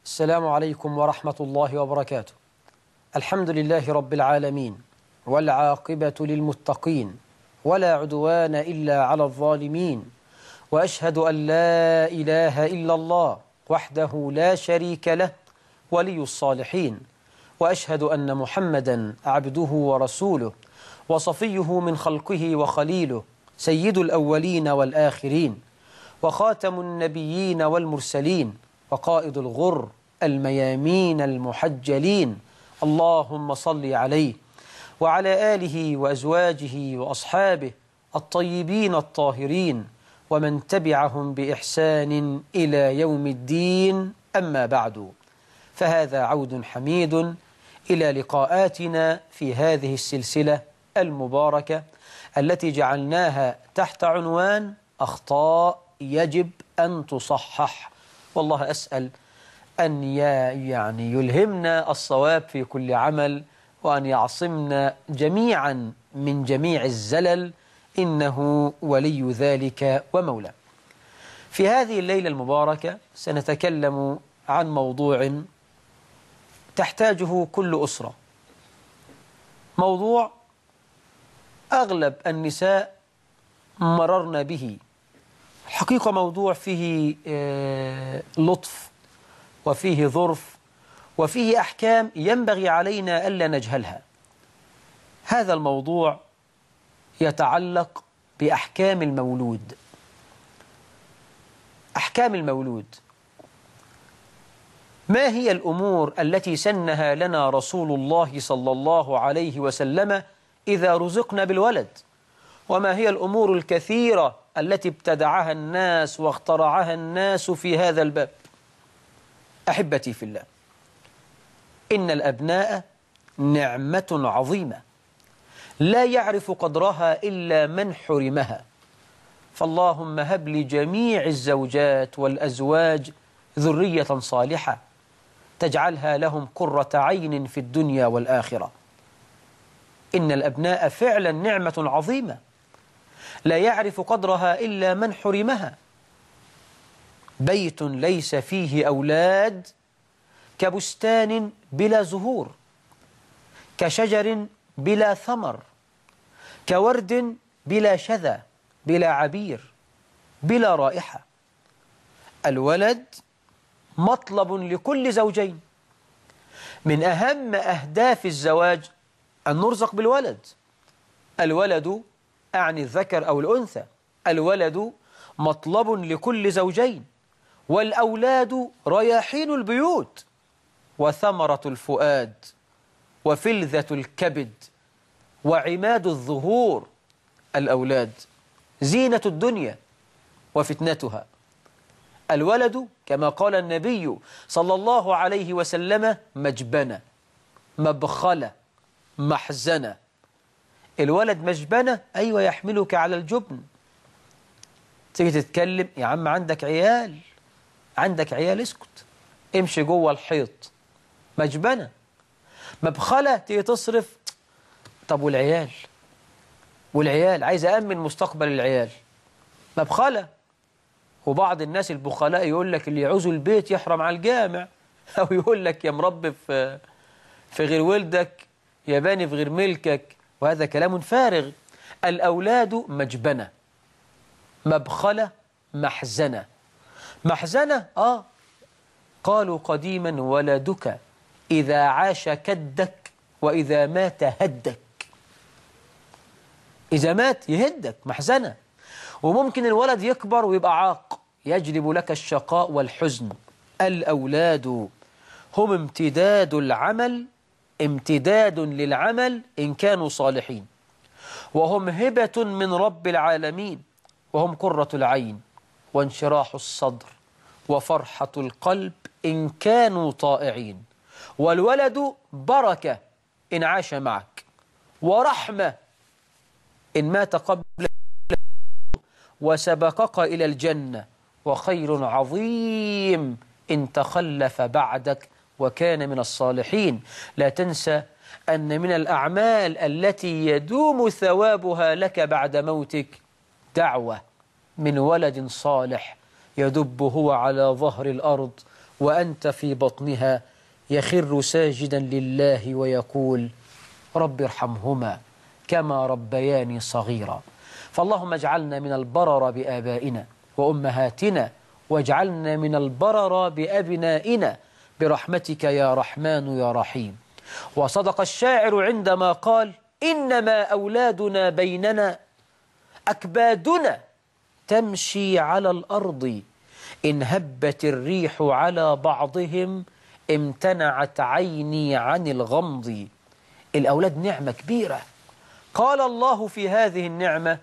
السلام عليكم ورحمة الله وبركاته الحمد لله رب العالمين والعاقبة للمتقين ولا عدوان إلا على الظالمين وأشهد أن لا إله إلا الله وحده لا شريك له ولي الصالحين وأشهد أن محمدا عبده ورسوله وصفيه من خلقه وخليله سيد الأولين والآخرين وخاتم النبيين والمرسلين وقائد الغر الميامين المحجلين اللهم صل عليه وعلى آله وأزواجه وأصحابه الطيبين الطاهرين ومن تبعهم بإحسان إلى يوم الدين أما بعد فهذا عود حميد إلى لقاءاتنا في هذه السلسلة المباركة التي جعلناها تحت عنوان أخطاء يجب أن تصحح والله أسأل أن يعني يلهمنا الصواب في كل عمل وأن يعصمنا جميعا من جميع الزلل إنه ولي ذلك ومولاه في هذه الليلة المباركة سنتكلم عن موضوع تحتاجه كل أسرة موضوع أغلب النساء مررنا به الحقيقة موضوع فيه لطف وفيه ظرف وفيه أحكام ينبغي علينا ألا نجهلها هذا الموضوع يتعلق بأحكام المولود أحكام المولود ما هي الأمور التي سنها لنا رسول الله صلى الله عليه وسلم إذا رزقنا بالولد وما هي الأمور الكثيرة التي ابتدعها الناس واخترعها الناس في هذا الباب أحبتي في الله إن الأبناء نعمة عظيمة لا يعرف قدرها إلا من حرمها فاللهم هب لجميع الزوجات والأزواج ذرية صالحة تجعلها لهم قرة عين في الدنيا والآخرة إن الأبناء فعلا نعمة عظيمة لا يعرف قدرها إلا من حرمها بيت ليس فيه أولاد كبستان بلا زهور كشجر بلا ثمر كورد بلا شذا بلا عبير بلا رائحة الولد مطلب لكل زوجين من أهم أهداف الزواج أن نرزق بالولد الولد أعني الذكر أو الأنثى الولد مطلب لكل زوجين والأولاد رياحين البيوت وثمرة الفؤاد وفلذة الكبد وعماد الظهور الأولاد زينة الدنيا وفتنتها الولد كما قال النبي صلى الله عليه وسلم مجبنة مبخلة محزنة الولد مجبنة أيوة يحملك على الجبن تيجي تتكلم يا عم عندك عيال عندك عيال اسكت امشي جوه الحيط مجبنة مبخلة تيجي تصرف طب والعيال والعيال عايز أأمن مستقبل العيال مبخلة وبعض الناس البخلاء يقول لك اللي يعوز البيت يحرم على الجامع أو يقول لك يا مربي في في غير ولدك يا باني في غير ملكك وهذا كلام فارغ الأولاد مجبنة مبخلة محزنة محزنة آه قالوا قديما ولدك إذا عاش كدك وإذا مات هدك إذا مات يهدك محزنة وممكن الولد يكبر ويبقى عاق يجلب لك الشقاء والحزن الأولاد هم امتداد العمل امتداد للعمل إن كانوا صالحين وهم هبة من رب العالمين وهم قرة العين وانشراح الصدر وفرحة القلب إن كانوا طائعين والولد بركة إن عاش معك ورحمة إن مات قبل وسبقك إلى الجنة وخير عظيم إن تخلف بعدك وكان من الصالحين لا تنسى أن من الأعمال التي يدوم ثوابها لك بعد موتك دعوة من ولد صالح يدب هو على ظهر الأرض وأنت في بطنها يخر ساجدا لله ويقول رب ارحمهما كما ربياني صغيرا فاللهم اجعلنا من البرر بآبائنا وأمهاتنا واجعلنا من البرر بأبنائنا برحمتك يا رحمن يا رحيم وصدق الشاعر عندما قال إنما أولادنا بيننا أكبادنا تمشي على الأرض إن هبت الريح على بعضهم امتنعت عيني عن الغمض الأولاد نعمة كبيرة قال الله في هذه النعمة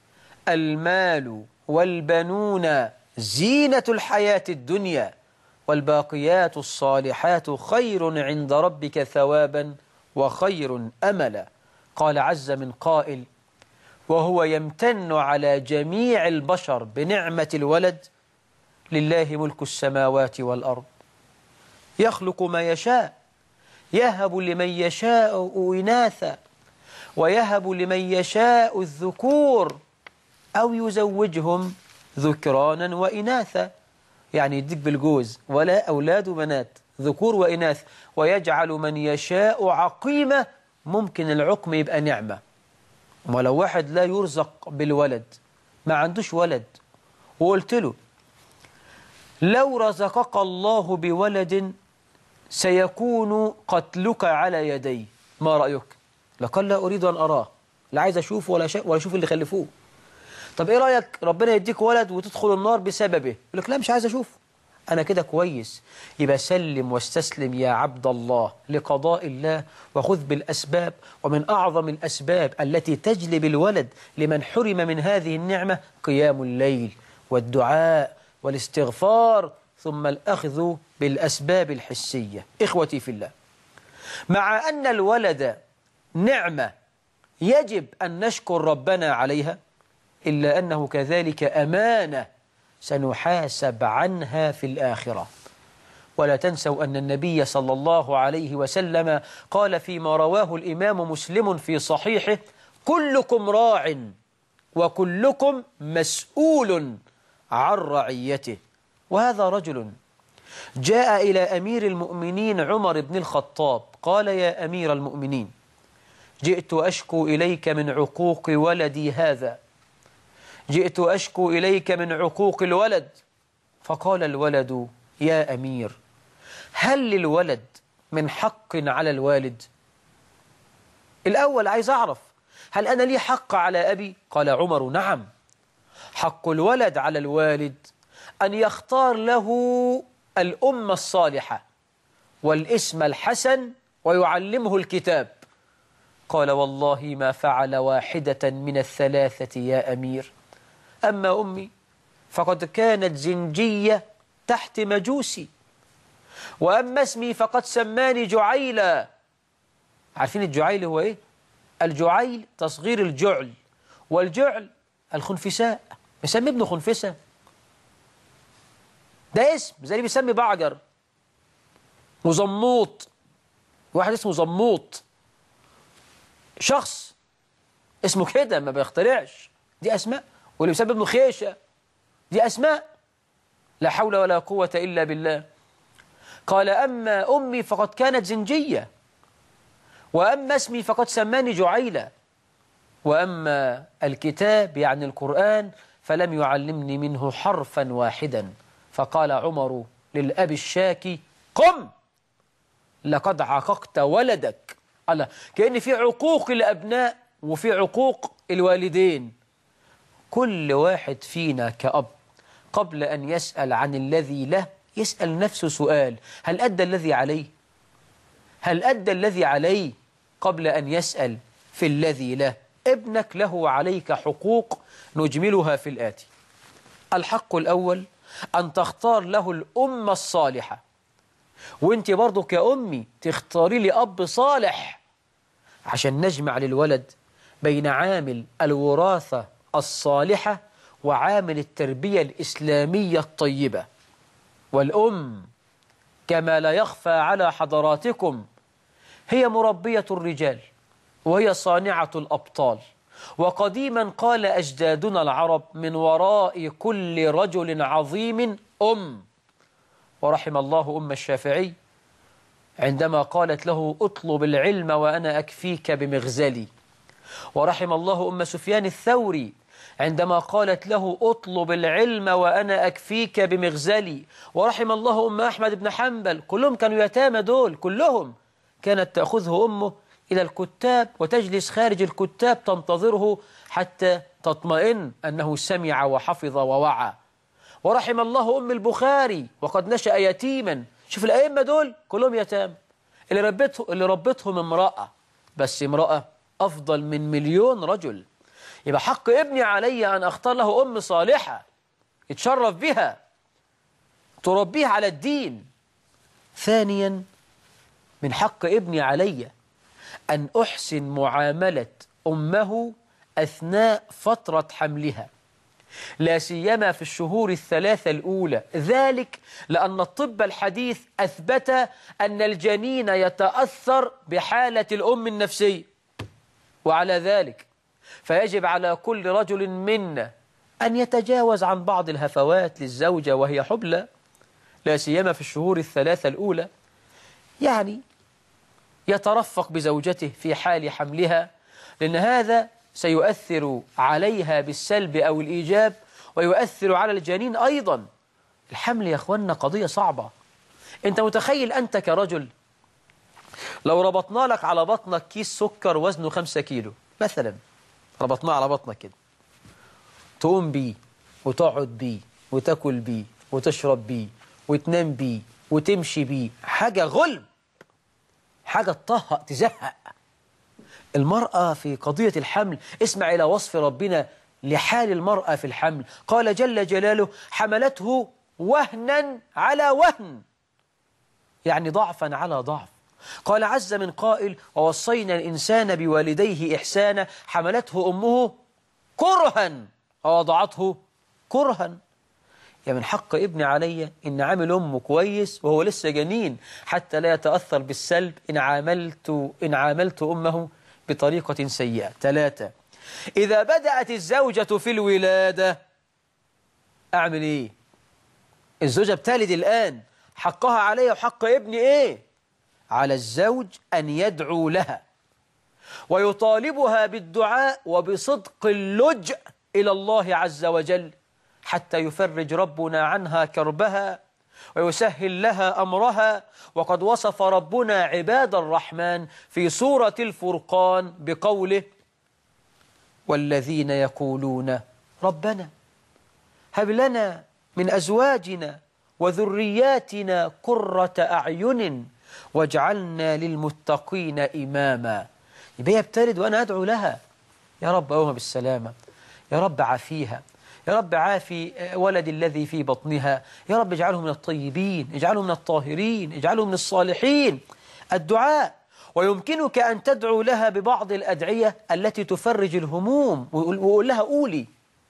المال والبنون زينة الحياة الدنيا والباقيات الصالحات خير عند ربك ثوابا وخير أملا قال عز من قائل وهو يمتن على جميع البشر بنعمة الولد لله ملك السماوات والأرض يخلق ما يشاء يهب لمن يشاء إناثا ويهب لمن يشاء الذكور أو يزوجهم ذكرانا وإناثا يعني يديك بالجوز ولا أولاد وبنات ذكور وإناث ويجعل من يشاء عقيمة ممكن العقم يبقى نعمة ولو واحد لا يرزق بالولد ما عندوش ولد وقلت له لو رزقك الله بولد سيكون قتلك على يدي ما رأيك لقال لا أريد أن أراه لا عايز أشوفه ولا, شا... ولا أشوف اللي خلفوه طب إيه رأيك ربنا يديك ولد وتدخل النار بسببه يقول لك لا مش عايز أشوفه أنا كده كويس يبقى سلم واستسلم يا عبد الله لقضاء الله وخذ بالأسباب ومن أعظم الأسباب التي تجلب الولد لمن حرم من هذه النعمة قيام الليل والدعاء والاستغفار ثم الأخذ بالأسباب الحسية إخوتي في الله مع أن الولد نعمة يجب أن نشكر ربنا عليها إلا أنه كذلك أمانة سنحاسب عنها في الآخرة ولا تنسوا أن النبي صلى الله عليه وسلم قال فيما رواه الإمام مسلم في صحيحه كلكم راع وكلكم مسؤول عن رعيته وهذا رجل جاء إلى أمير المؤمنين عمر بن الخطاب قال يا أمير المؤمنين جئت أشكو إليك من عقوق ولدي هذا جئت أشكو إليك من عقوق الولد فقال الولد يا أمير هل للولد من حق على الوالد الأول عايز أعرف هل أنا لي حق على أبي قال عمر نعم حق الولد على الوالد أن يختار له الأمة الصالحة والاسم الحسن ويعلمه الكتاب قال والله ما فعل واحدة من الثلاثة يا أمير أما أمي فقد كانت زنجية تحت مجوسي وأما اسمي فقد سماني جعيلا عارفين الجعيل هو إيه؟ الجعيل تصغير الجعل والجعل الخنفساء يسمي ابنه خنفسة ده اسم زي اللي بيسمي بعجر وزموط واحد اسمه زموط شخص اسمه كده ما بيخترعش دي أسماء واللي بيسمي ابنه خيشة دي أسماء لا حول ولا قوة إلا بالله قال أما أمي فقد كانت زنجية وأما اسمي فقد سماني جعيلة وأما الكتاب يعني القرآن فلم يعلمني منه حرفا واحدا فقال عمر للأب الشاكي قم لقد عققت ولدك الله كأن في عقوق الأبناء وفي عقوق الوالدين كل واحد فينا كأب قبل أن يسأل عن الذي له يسأل نفسه سؤال هل أدى الذي عليه هل أدى الذي عليه قبل أن يسأل في الذي له ابنك له عليك حقوق نجملها في الآتي الحق الأول أن تختار له الأمة الصالحة وانت برضو كأمي تختاري لي أب صالح عشان نجمع للولد بين عامل الوراثة الصالحة وعامل التربية الإسلامية الطيبة والأم كما لا يخفى على حضراتكم هي مربية الرجال وهي صانعة الأبطال وقديما قال أجدادنا العرب من وراء كل رجل عظيم أم ورحم الله أم الشافعي عندما قالت له اطلب العلم وأنا أكفيك بمغزلي ورحم الله أم سفيان الثوري عندما قالت له اطلب العلم وأنا أكفيك بمغزلي ورحم الله أم أحمد بن حنبل كلهم كانوا يتامى دول كلهم كانت تأخذه أمه إلى الكتاب وتجلس خارج الكتاب تنتظره حتى تطمئن أنه سمع وحفظ ووعى ورحم الله أم البخاري وقد نشأ يتيما شوف الأئمة دول كلهم يتام اللي ربته اللي ربتهم امرأة بس امرأة أفضل من مليون رجل يبقى حق ابني علي أن أختار له أم صالحة يتشرف بها تربيه على الدين ثانيا من حق ابني علي أن أحسن معاملة أمه أثناء فترة حملها لا سيما في الشهور الثلاثة الأولى ذلك لأن الطب الحديث أثبت أن الجنين يتأثر بحالة الأم النفسية وعلى ذلك فيجب على كل رجل منا أن يتجاوز عن بعض الهفوات للزوجة وهي حبلى لا سيما في الشهور الثلاثة الأولى يعني يترفق بزوجته في حال حملها لأن هذا سيؤثر عليها بالسلب أو الإيجاب ويؤثر على الجنين أيضا الحمل يا أخوانا قضية صعبة أنت متخيل أنت كرجل لو ربطنا لك على بطنك كيس سكر وزنه خمسة كيلو مثلا ربطناه على بطنك كده تقوم بيه وتقعد بيه وتاكل بيه وتشرب بيه وتنام بيه وتمشي بيه حاجة غلب حاجة تطهق تزهق المرأة في قضية الحمل اسمع إلى وصف ربنا لحال المرأة في الحمل قال جل جلاله حملته وهنا على وهن يعني ضعفا على ضعف قال عز من قائل ووصينا الإنسان بوالديه إحسانا حملته أمه كرها ووضعته كرها يا من حق ابني علي إن عامل أمه كويس وهو لسه جنين حتى لا يتأثر بالسلب إن عاملت, إن عاملت أمه بطريقة سيئة ثلاثة إذا بدأت الزوجة في الولادة أعمل إيه الزوجة بتلد الآن حقها علي وحق ابني إيه على الزوج أن يدعو لها ويطالبها بالدعاء وبصدق اللجأ إلى الله عز وجل حتى يفرج ربنا عنها كربها ويسهل لها أمرها وقد وصف ربنا عباد الرحمن في سورة الفرقان بقوله والذين يقولون ربنا هب لنا من أزواجنا وذرياتنا قرة أعين واجعلنا للمتقين إماما يبقى هي بتلد وأنا أدعو لها يا رب أوها بالسلامة يا رب عافيها يا رب عافي ولد الذي في بطنها يا رب اجعله من الطيبين اجعله من الطاهرين اجعله من الصالحين الدعاء ويمكنك أن تدعو لها ببعض الأدعية التي تفرج الهموم وقول لها قولي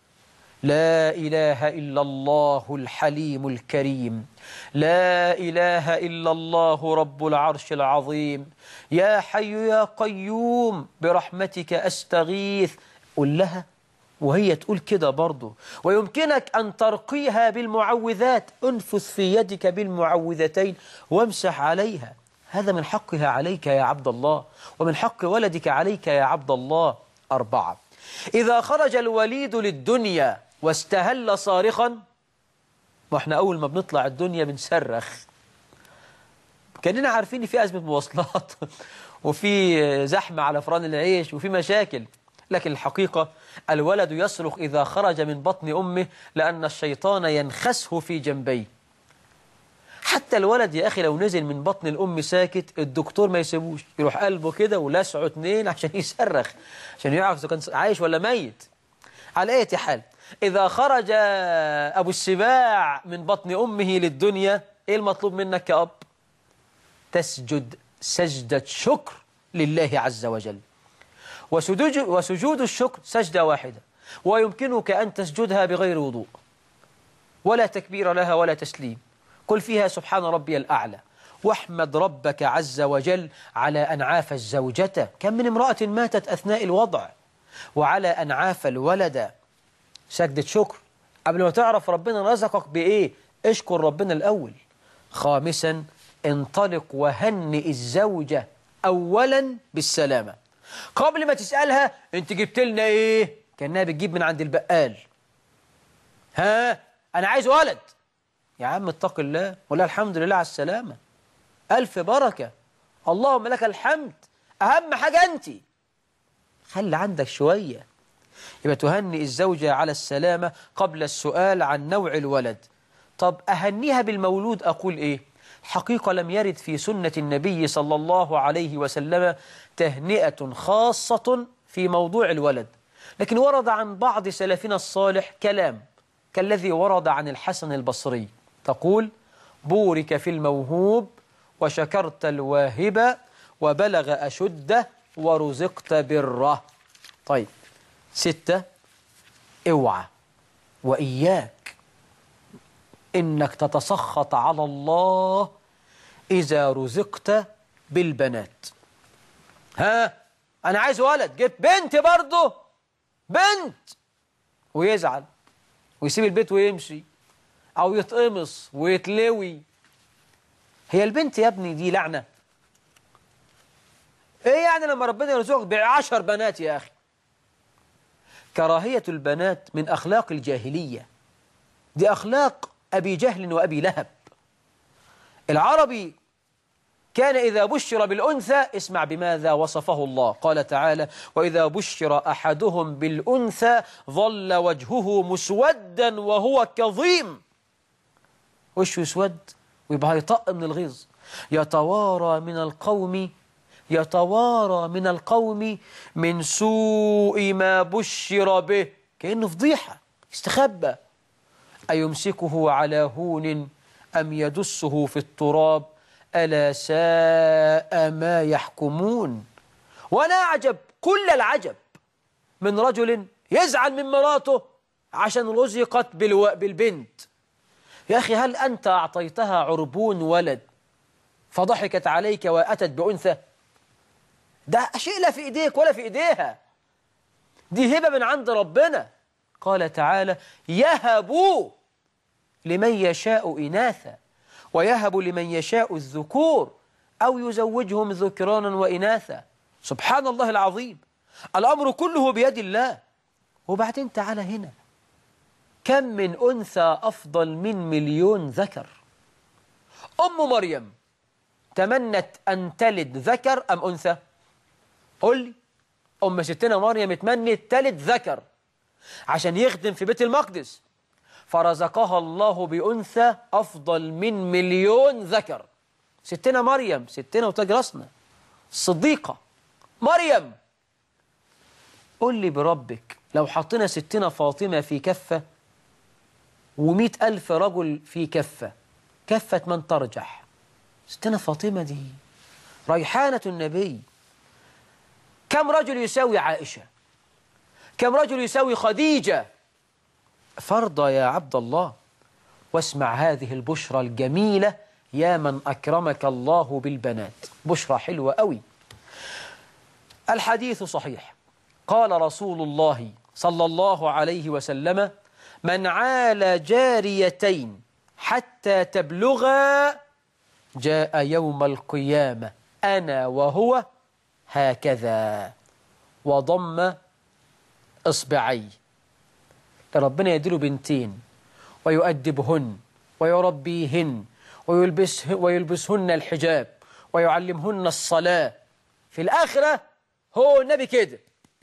لا إله إلا الله الحليم الكريم لا إله إلا الله رب العرش العظيم يا حي يا قيوم برحمتك أستغيث قل لها وهي تقول كده برضه ويمكنك أن ترقيها بالمعوذات انفث في يدك بالمعوذتين وامسح عليها هذا من حقها عليك يا عبد الله ومن حق ولدك عليك يا عبد الله أربعة إذا خرج الوليد للدنيا واستهل صارخا واحنا أول ما بنطلع الدنيا بنصرخ كأننا عارفين في أزمة مواصلات وفي زحمة على فران العيش وفي مشاكل لكن الحقيقة الولد يصرخ إذا خرج من بطن أمه لأن الشيطان ينخسه في جنبيه حتى الولد يا أخي لو نزل من بطن الأم ساكت الدكتور ما يسيبوش يروح قلبه كده ولسعه اتنين عشان يصرخ عشان يعرف إذا كان عايش ولا ميت على أي حال إذا خرج أبو السباع من بطن أمه للدنيا إيه المطلوب منك كأب تسجد سجدة شكر لله عز وجل وسجود, وسجود الشكر سجدة واحدة ويمكنك أن تسجدها بغير وضوء ولا تكبير لها ولا تسليم قل فيها سبحان ربي الأعلى واحمد ربك عز وجل على أن عاف الزوجة كم من امرأة ماتت أثناء الوضع وعلى أن عاف الولد سجدة شكر قبل ما تعرف ربنا رزقك بإيه اشكر ربنا الأول خامسا انطلق وهنئ الزوجة أولا بالسلامة قبل ما تسألها انت جبت لنا ايه كأنها بتجيب من عند البقال ها أنا عايز ولد يا عم اتق الله ولا الحمد لله على السلامة ألف بركة اللهم لك الحمد أهم حاجة أنت خلي عندك شوية يبقى تهنئ الزوجة على السلامة قبل السؤال عن نوع الولد طب أهنيها بالمولود أقول إيه حقيقة لم يرد في سنة النبي صلى الله عليه وسلم تهنئة خاصة في موضوع الولد لكن ورد عن بعض سلفنا الصالح كلام كالذي ورد عن الحسن البصري تقول بورك في الموهوب وشكرت الواهب وبلغ أشده ورزقت بره طيب ستة اوعى وإياك إنك تتسخط على الله إذا رزقت بالبنات ها أنا عايز ولد جبت بنت برضه بنت ويزعل ويسيب البيت ويمشي أو يتقمص ويتلوي هي البنت يا ابني دي لعنة ايه يعني لما ربنا يرزقك بعشر بنات يا أخي كراهية البنات من أخلاق الجاهلية دي أخلاق أبي جهل وأبي لهب العربي كان إذا بشر بالأنثى اسمع بماذا وصفه الله قال تعالى وإذا بشر أحدهم بالأنثى ظل وجهه مسودا وهو كظيم وشه يسود ويبقى هيطق من الغيظ يتوارى من القوم يتوارى من القوم من سوء ما بشر به كأنه فضيحة استخبى أيمسكه على هون أم يدسه في التراب ألا ساء ما يحكمون ولا أعجب كل العجب من رجل يزعل من مراته عشان رزقت بالو... بالبنت يا أخي هل أنت أعطيتها عربون ولد فضحكت عليك وأتت بأنثى ده شيء لا في إيديك ولا في إيديها دي هبة من عند ربنا قال تعالى يهبوا لمن يشاء إناثا ويهب لمن يشاء الذكور أو يزوجهم ذكرانا وإناثا سبحان الله العظيم الأمر كله بيد الله وبعدين تعالى هنا كم من أنثى أفضل من مليون ذكر أم مريم تمنت أن تلد ذكر أم أنثى قل لي أم ستنا مريم تمنت تلد ذكر عشان يخدم في بيت المقدس فرزقها الله بأنثى أفضل من مليون ذكر ستنا مريم ستنا وتاج راسنا الصديقة مريم قل لي بربك لو حطينا ستنا فاطمة في كفة ومئة ألف رجل في كفة كفة من ترجح ستنا فاطمة دي ريحانة النبي كم رجل يساوي عائشة كم رجل يساوي خديجة فرضى يا عبد الله واسمع هذه البشرى الجميلة يا من أكرمك الله بالبنات بشرى حلوة أوي الحديث صحيح قال رسول الله صلى الله عليه وسلم من عال جاريتين حتى تبلغا جاء يوم القيامة أنا وهو هكذا وضم إصبعي ربنا يديله بنتين ويؤدبهن ويربيهن ويلبس ويلبسهن الحجاب ويعلمهن الصلاة في الآخرة هو النبي كده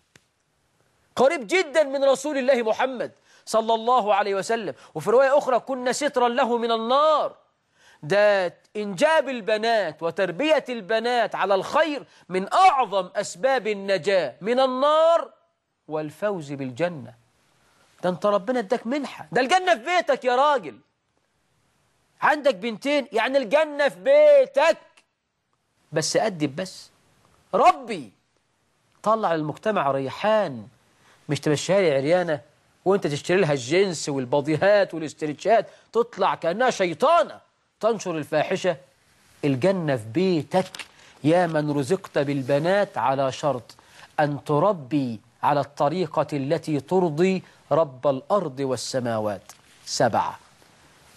قريب جدا من رسول الله محمد صلى الله عليه وسلم وفي رواية أخرى كنا سترا له من النار ده إنجاب البنات وتربية البنات على الخير من أعظم أسباب النجاة من النار والفوز بالجنة ده انت ربنا اداك منحة ده الجنة في بيتك يا راجل عندك بنتين يعني الجنة في بيتك بس أدب بس ربي طلع للمجتمع ريحان مش تمشيها لي عريانة وانت تشتري لها الجنس والبضيهات والاسترتشات تطلع كأنها شيطانة تنشر الفاحشة الجنة في بيتك يا من رزقت بالبنات على شرط أن تربي على الطريقة التي ترضي رب الأرض والسماوات سبعة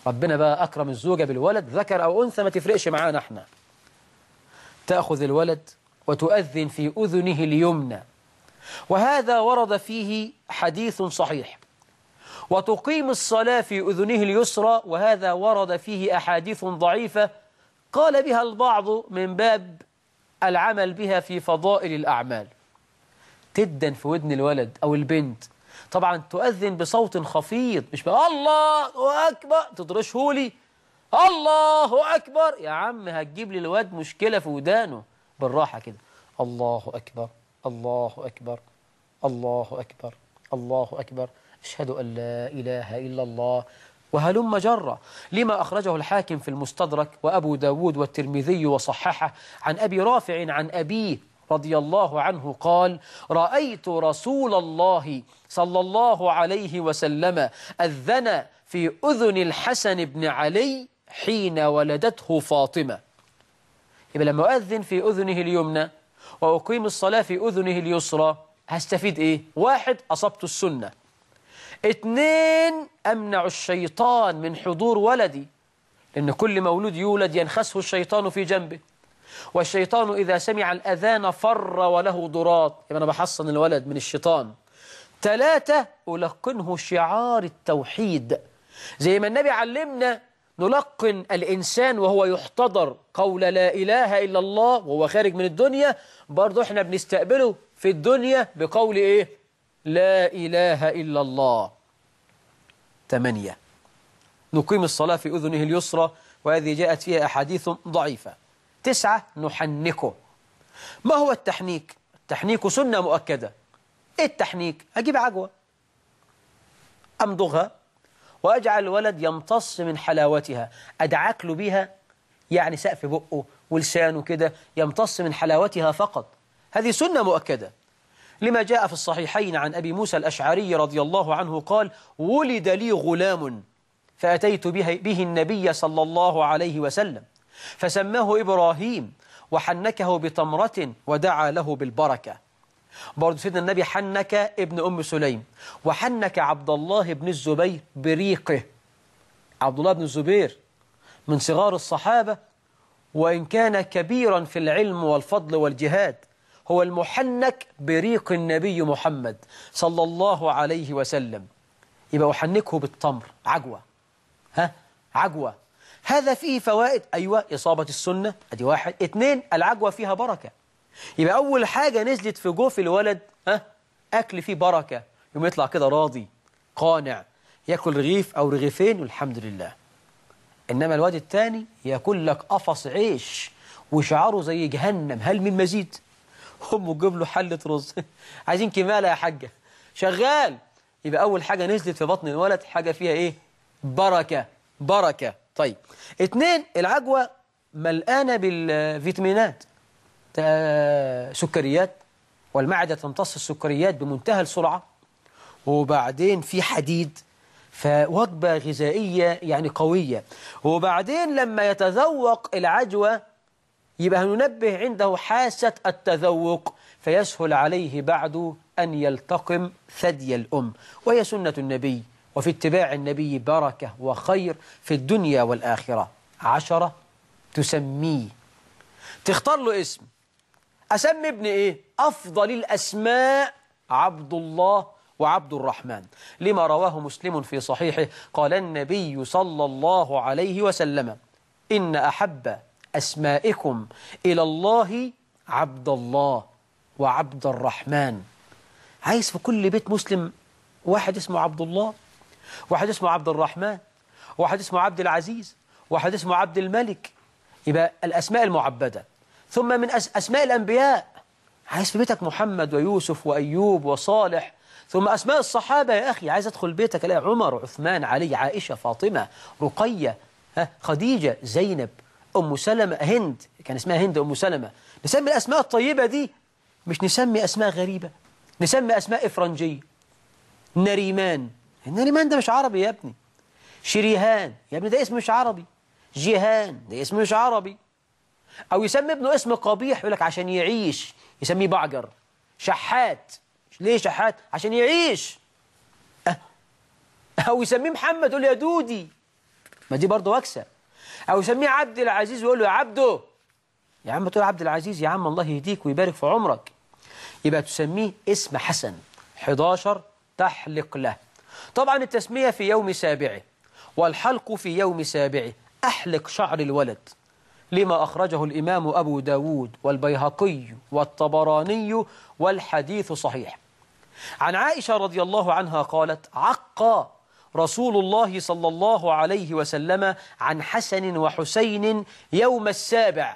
ربنا بقى أكرم الزوجة بالولد ذكر أو أنثى ما تفرقش معانا احنا تأخذ الولد وتؤذن في أذنه اليمنى وهذا ورد فيه حديث صحيح وتقيم الصلاة في أذنه اليسرى وهذا ورد فيه أحاديث ضعيفة قال بها البعض من باب العمل بها في فضائل الأعمال تدن في ودن الولد أو البنت طبعا تؤذن بصوت خفيض مش بقى الله أكبر تطرشهولي الله أكبر يا عم هتجيب لي الواد مشكلة في ودانه بالراحة كده الله أكبر الله أكبر الله أكبر الله أكبر أشهد أن لا إله إلا الله وهلم جرة لما أخرجه الحاكم في المستدرك وأبو داود والترمذي وصححه عن أبي رافع عن أبيه رضي الله عنه قال رأيت رسول الله صلى الله عليه وسلم أذن في أذن الحسن بن علي حين ولدته فاطمة يبقى لما أذن في أذنه اليمنى وأقيم الصلاة في أذنه اليسرى هستفيد إيه؟ واحد أصبت السنة اتنين أمنع الشيطان من حضور ولدي لأن كل مولود يولد ينخسه الشيطان في جنبه والشيطان إذا سمع الأذان فر وله ضراط يبقى أنا بحصن الولد من الشيطان ثلاثة ألقنه شعار التوحيد زي ما النبي علمنا نلقن الإنسان وهو يحتضر قول لا إله إلا الله وهو خارج من الدنيا برضو احنا بنستقبله في الدنيا بقول إيه لا إله إلا الله ثمانية نقيم الصلاة في أذنه اليسرى وهذه جاءت فيها أحاديث ضعيفة تسعة نحنكه ما هو التحنيك؟ التحنيك سنة مؤكدة إيه التحنيك؟ أجيب عجوة أمضغها وأجعل الولد يمتص من حلاوتها أدعك له بها يعني سقف بقه ولسانه كده يمتص من حلاوتها فقط هذه سنة مؤكدة لما جاء في الصحيحين عن أبي موسى الأشعري رضي الله عنه قال ولد لي غلام فأتيت به, به النبي صلى الله عليه وسلم فسماه إبراهيم وحنكه بتمرة ودعا له بالبركة برضو سيدنا النبي حنك ابن أم سليم وحنك عبد الله بن الزبير بريقه عبد الله بن الزبير من صغار الصحابة وإن كان كبيرا في العلم والفضل والجهاد هو المحنك بريق النبي محمد صلى الله عليه وسلم يبقى أحنكه بالتمر عجوة ها عجوة هذا فيه فوائد أيوة إصابة السنة أدي واحد اثنين العجوة فيها بركة يبقى أول حاجة نزلت في جوف الولد ها أكل فيه بركة يوم يطلع كده راضي قانع يأكل رغيف أو رغيفين والحمد لله إنما الواد الثاني يأكل لك قفص عيش وشعاره زي جهنم هل من مزيد أمه تجيب له حلة رز عايزين كمالة يا حاجة شغال يبقى أول حاجة نزلت في بطن الولد حاجة فيها إيه بركة بركة طيب اتنين العجوة ملقانة بالفيتامينات سكريات والمعدة تمتص السكريات بمنتهى السرعة وبعدين في حديد فوجبة غذائية يعني قوية وبعدين لما يتذوق العجوة يبقى ننبه عنده حاسة التذوق فيسهل عليه بعد أن يلتقم ثدي الأم وهي سنة النبي وفي اتباع النبي بركة وخير في الدنيا والآخرة عشرة تسميه تختار له اسم أسمي ابن إيه؟ أفضل الأسماء عبد الله وعبد الرحمن لما رواه مسلم في صحيحه قال النبي صلى الله عليه وسلم إن أحب أسمائكم إلى الله عبد الله وعبد الرحمن عايز في كل بيت مسلم واحد اسمه عبد الله واحد اسمه عبد الرحمن واحد اسمه عبد العزيز واحد اسمه عبد الملك يبقى الأسماء المعبدة ثم من أسماء الأنبياء عايز في بيتك محمد ويوسف وأيوب وصالح ثم أسماء الصحابة يا أخي عايز أدخل بيتك ألاقي عمر عثمان علي عائشة فاطمة رقية ها خديجة زينب أم سلمة هند كان اسمها هند أم سلمة نسمي الأسماء الطيبة دي مش نسمي أسماء غريبة نسمي أسماء إفرنجية نريمان النريمان ده مش عربي يا ابني شريهان يا ابني ده اسم مش عربي جيهان ده اسم مش عربي أو يسمي ابنه اسم قبيح يقول لك عشان يعيش يسميه بعجر شحات ليه شحات عشان يعيش أه. أو يسميه محمد يقول يا دودي ما دي برضه وكسة أو يسميه عبد العزيز ويقول له يا عبده يا عم تقول عبد العزيز يا عم الله يهديك ويبارك في عمرك يبقى تسميه اسم حسن 11 تحلق له طبعا التسمية في يوم سابعه والحلق في يوم سابعه أحلق شعر الولد لما أخرجه الإمام أبو داود والبيهقي والطبراني والحديث صحيح عن عائشة رضي الله عنها قالت عقى رسول الله صلى الله عليه وسلم عن حسن وحسين يوم السابع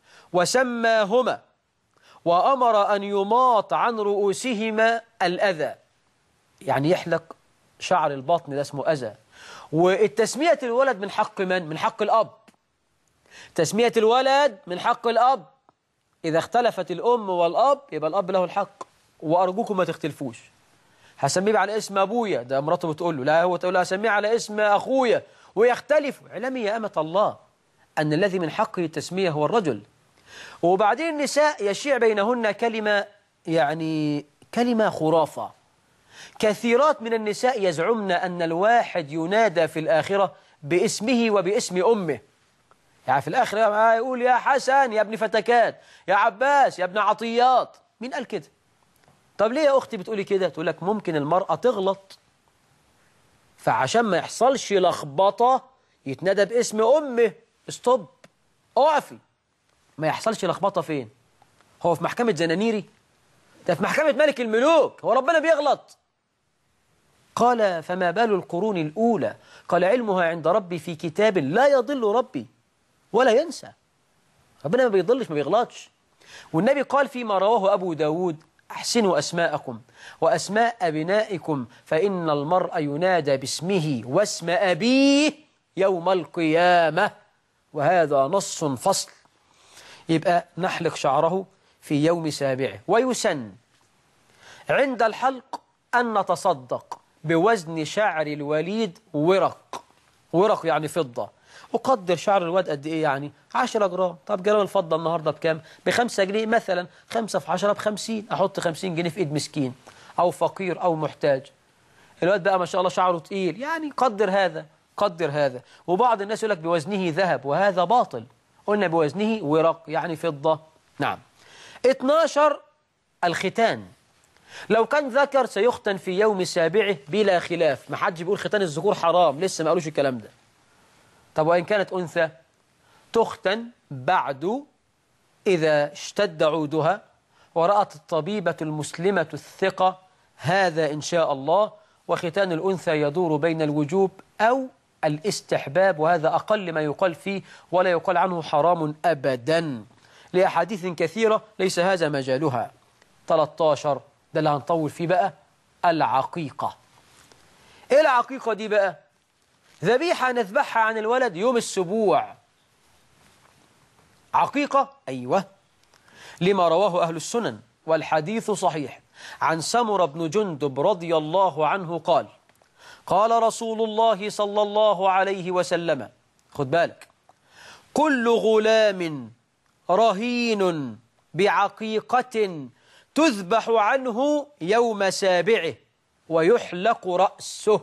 وسماهما وأمر أن يماط عن رؤوسهما الأذى يعني يحلق شعر البطن ده اسمه أذى والتسمية الولد من حق من؟ من حق الأب تسمية الولد من حق الأب إذا اختلفت الأم والأب يبقى الأب له الحق وأرجوكم ما تختلفوش هسميه على اسم أبويا ده مراته بتقول له لا هو تقول له هسميه على اسم أخويا ويختلفوا علمي يا أمة الله أن الذي من حقه التسمية هو الرجل وبعدين النساء يشيع بينهن كلمة يعني كلمة خرافة كثيرات من النساء يزعمن أن الواحد ينادى في الآخرة باسمه وباسم أمه يعني في الآخرة يقول يا حسن يا ابن فتكات يا عباس يا ابن عطيات مين قال كده طب ليه يا أختي بتقولي كده تقول لك ممكن المرأة تغلط فعشان ما يحصلش لخبطة يتنادى باسم أمه استوب اقفي ما يحصلش لخبطة فين هو في محكمة زنانيري ده في محكمة ملك الملوك هو ربنا بيغلط قال فما بال القرون الأولى قال علمها عند ربي في كتاب لا يضل ربي ولا ينسى ربنا ما بيضلش ما بيغلطش والنبي قال فيما رواه أبو داود أحسنوا أسماءكم وأسماء أبنائكم فإن المرء ينادى باسمه واسم أبيه يوم القيامة وهذا نص فصل يبقى نحلق شعره في يوم سابعه ويسن عند الحلق أن نتصدق بوزن شعر الوليد ورق ورق يعني فضة أقدر شعر الواد قد إيه يعني 10 جرام طب جرام الفضة النهاردة بكام بخمسة جنيه مثلا خمسة في عشرة بخمسين أحط خمسين جنيه في إيد مسكين أو فقير أو محتاج الواد بقى ما شاء الله شعره تقيل يعني قدر هذا قدر هذا وبعض الناس يقول لك بوزنه ذهب وهذا باطل قلنا بوزنه ورق يعني فضة نعم 12 الختان لو كان ذكر سيختن في يوم سابعه بلا خلاف ما حدش بيقول ختان الذكور حرام لسه ما قالوش الكلام ده طب وإن كانت أنثى تختن بعد إذا اشتد عودها ورأت الطبيبة المسلمة الثقة هذا إن شاء الله وختان الأنثى يدور بين الوجوب أو الاستحباب وهذا أقل ما يقال فيه ولا يقال عنه حرام أبدا لأحاديث كثيرة ليس هذا مجالها 13 ده اللي هنطول فيه بقى العقيقة إيه العقيقة دي بقى ذبيحة نذبحها عن الولد يوم السبوع عقيقة أيوة لما رواه أهل السنن والحديث صحيح عن سمر بن جندب رضي الله عنه قال قال رسول الله صلى الله عليه وسلم خد بالك كل غلام رهين بعقيقة تذبح عنه يوم سابعه ويحلق رأسه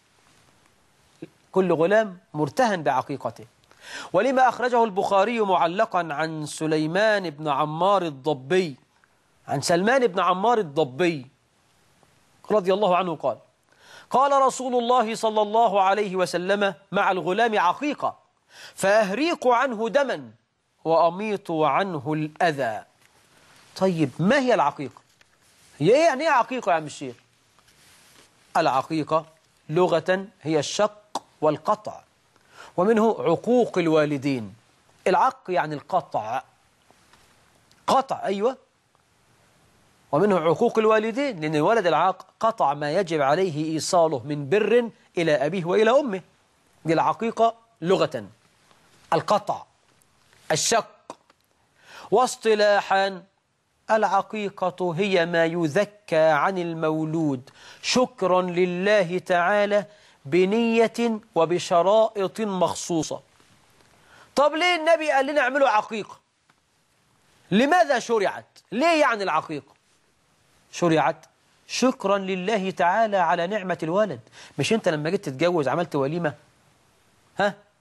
كل غلام مرتهن بعقيقته ولما أخرجه البخاري معلقا عن سليمان بن عمار الضبي عن سلمان بن عمار الضبي رضي الله عنه قال قال رسول الله صلى الله عليه وسلم مع الغلام عقيقة فأهريق عنه دما وأميط عنه الأذى طيب ما هي العقيقة هي إيه يعني ايه عقيقة يا عم الشيخ العقيقة لغة هي الشق والقطع ومنه عقوق الوالدين العق يعني القطع قطع أيوة ومنه عقوق الوالدين لأن الولد العاق قطع ما يجب عليه إيصاله من بر إلى أبيه وإلى أمه دي العقيقة لغة القطع الشق واصطلاحا العقيقة هي ما يذكى عن المولود شكرا لله تعالى بنية وبشرائط مخصوصة طب ليه النبي قال لنا اعملوا عقيقة لماذا شرعت ليه يعني العقيقة شرعت شكرا لله تعالى على نعمة الولد مش انت لما جيت تتجوز عملت وليمة ها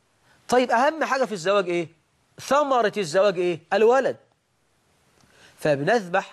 طيب أهم حاجة في الزواج إيه ثمرة الزواج إيه الولد فبنذبح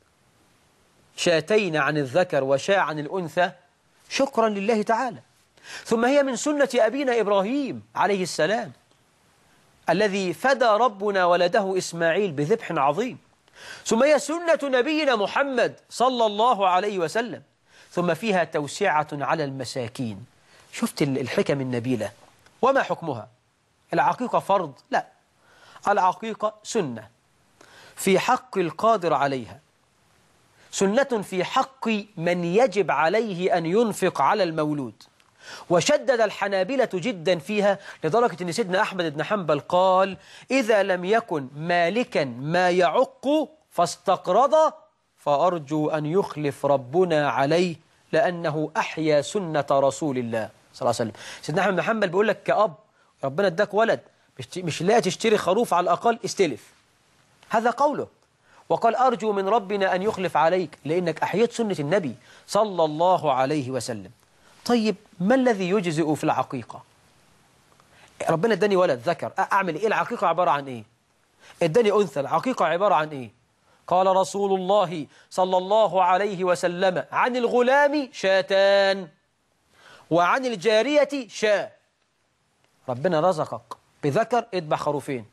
شاتين عن الذكر وشاء عن الأنثى شكرا لله تعالى ثم هي من سنة أبينا إبراهيم عليه السلام الذي فدى ربنا ولده إسماعيل بذبح عظيم ثم هي سنة نبينا محمد صلى الله عليه وسلم ثم فيها توسعة على المساكين شفت الحكم النبيلة وما حكمها العقيقة فرض لا العقيقة سنة في حق القادر عليها سنة في حق من يجب عليه أن ينفق على المولود وشدد الحنابلة جدا فيها لدرجة أن سيدنا أحمد بن حنبل قال إذا لم يكن مالكا ما يعق فاستقرض فأرجو أن يخلف ربنا عليه لأنه أحيا سنة رسول الله صلى الله عليه وسلم سيدنا أحمد بن حنبل بيقول لك كأب ربنا اداك ولد مش لا تشتري خروف على الأقل استلف هذا قوله وقال أرجو من ربنا أن يخلف عليك لأنك أحييت سنة النبي صلى الله عليه وسلم طيب ما الذي يجزئ في العقيقة ربنا اداني ولد ذكر أعمل إيه العقيقة عبارة عن إيه اداني أنثى العقيقة عبارة عن إيه قال رسول الله صلى الله عليه وسلم عن الغلام شاتان وعن الجارية شاة ربنا رزقك بذكر اذبح خروفين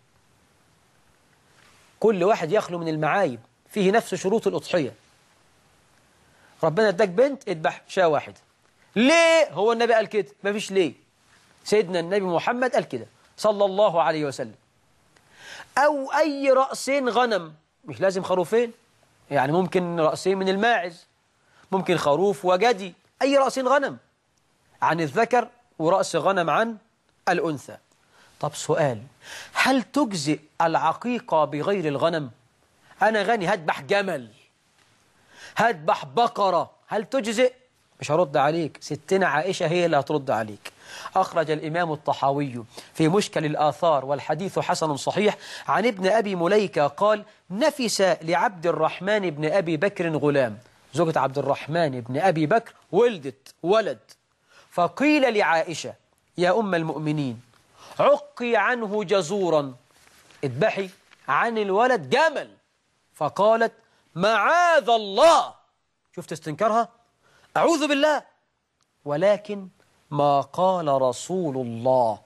كل واحد يخلو من المعايب فيه نفس شروط الأضحية ربنا اداك بنت اذبح شاة واحدة ليه هو النبي قال كده ما فيش ليه سيدنا النبي محمد قال كده صلى الله عليه وسلم أو أي رأسين غنم مش لازم خروفين يعني ممكن رأسين من الماعز ممكن خروف وجدي أي رأسين غنم عن الذكر ورأس غنم عن الأنثى طب سؤال هل تجزئ العقيقة بغير الغنم أنا غني هذبح جمل هذبح بقرة هل تجزئ مش هرد عليك ستنا عائشة هي اللي هترد عليك أخرج الإمام الطحاوي في مشكل الآثار والحديث حسن صحيح عن ابن أبي مليكة قال نفس لعبد الرحمن بن أبي بكر غلام زوجة عبد الرحمن بن أبي بكر ولدت ولد فقيل لعائشة يا أم المؤمنين عقي عنه جزورا اذبحي عن الولد جمل فقالت معاذ الله شفت استنكارها أعوذ بالله ولكن ما قال رسول الله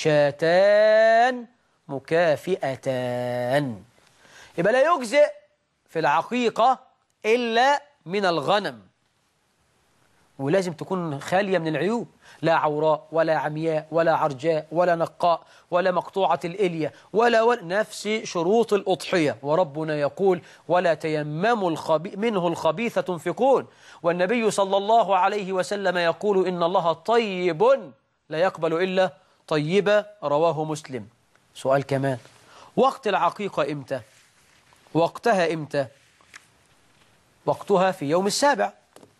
شاتان مكافئتان يبقى لا يجزئ في العقيقة إلا من الغنم ولازم تكون خالية من العيوب لا عوراء ولا عمياء ولا عرجاء ولا نقاء ولا مقطوعة الإلية ولا, ولا نفس شروط الأضحية وربنا يقول ولا تيمموا الخبي منه الخبيث تنفقون والنبي صلى الله عليه وسلم يقول إن الله طيب لا يقبل إلا طيبة رواه مسلم سؤال كمان وقت العقيقة إمتى وقتها إمتى وقتها في يوم السابع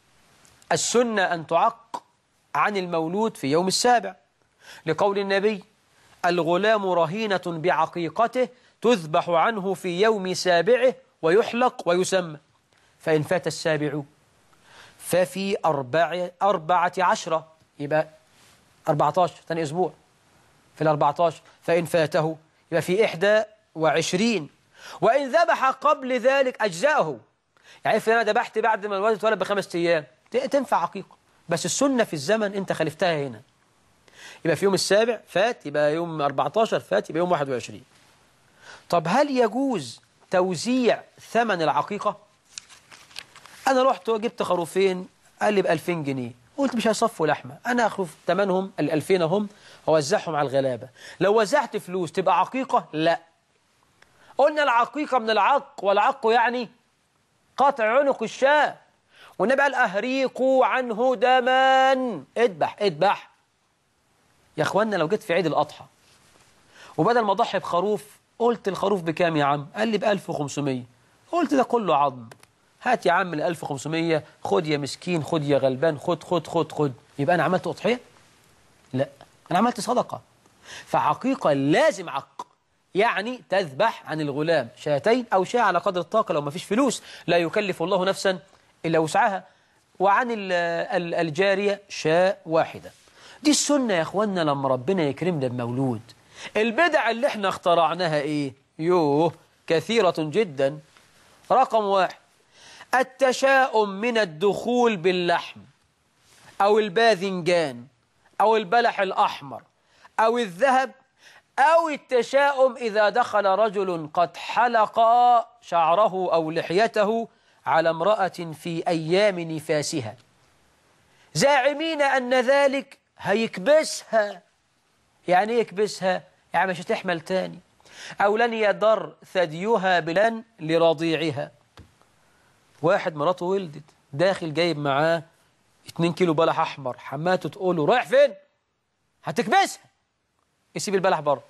السنة أن تعق عن المولود في يوم السابع لقول النبي الغلام رهينة بعقيقته تذبح عنه في يوم سابعه ويحلق ويسمى فإن فات السابع ففي أربع أربعة عشرة يبقى 14 ثاني أسبوع في الأربعتاشر فإن فاته يبقى في إحدى وعشرين وإن ذبح قبل ذلك أجزاءه يعني افرض أنا ذبحت بعد ما الولد اتولد بخمس أيام تنفع عقيقة بس السنة في الزمن أنت خالفتها هنا يبقى في يوم السابع فات يبقى يوم 14 فات يبقى يوم 21 طب هل يجوز توزيع ثمن العقيقة أنا رحت وجبت خروفين قال لي ب 2000 جنيه قلت مش هيصفوا لحمة أنا أخرف ثمنهم ال 2000 هم ووزعهم على الغلابة لو وزعت فلوس تبقى عقيقة لا قلنا العقيقة من العق والعق يعني قطع عنق الشاة والنبي قال أهريقوا عنه دما اذبح اذبح يا اخوانا لو جيت في عيد الأضحى وبدل ما اضحي بخروف قلت الخروف بكام يا عم قال لي ب 1500 قلت ده كله عظم هات يا عم ال 1500 خد يا مسكين خد يا غلبان خد خد خد خد يبقى أنا عملت أضحية لا أنا عملت صدقة فعقيقة لازم عق يعني تذبح عن الغلام شاتين أو شاة على قدر الطاقة لو ما فيش فلوس لا يكلف الله نفسا إلا وسعها وعن الجارية شاة واحدة دي السنة يا أخوانا لما ربنا يكرمنا بمولود البدع اللي احنا اخترعناها ايه يوه كثيرة جدا رقم واحد التشاؤم من الدخول باللحم أو الباذنجان أو البلح الأحمر أو الذهب أو التشاؤم إذا دخل رجل قد حلق شعره أو لحيته على امرأة في أيام نفاسها زاعمين أن ذلك هيكبسها يعني يكبسها يعني مش هتحمل تاني أو لن يضر ثديها بلن لرضيعها واحد مراته ولدت داخل جايب معاه 2 كيلو بلح أحمر حماته تقول له رايح فين هتكبسها يسيب البلح بره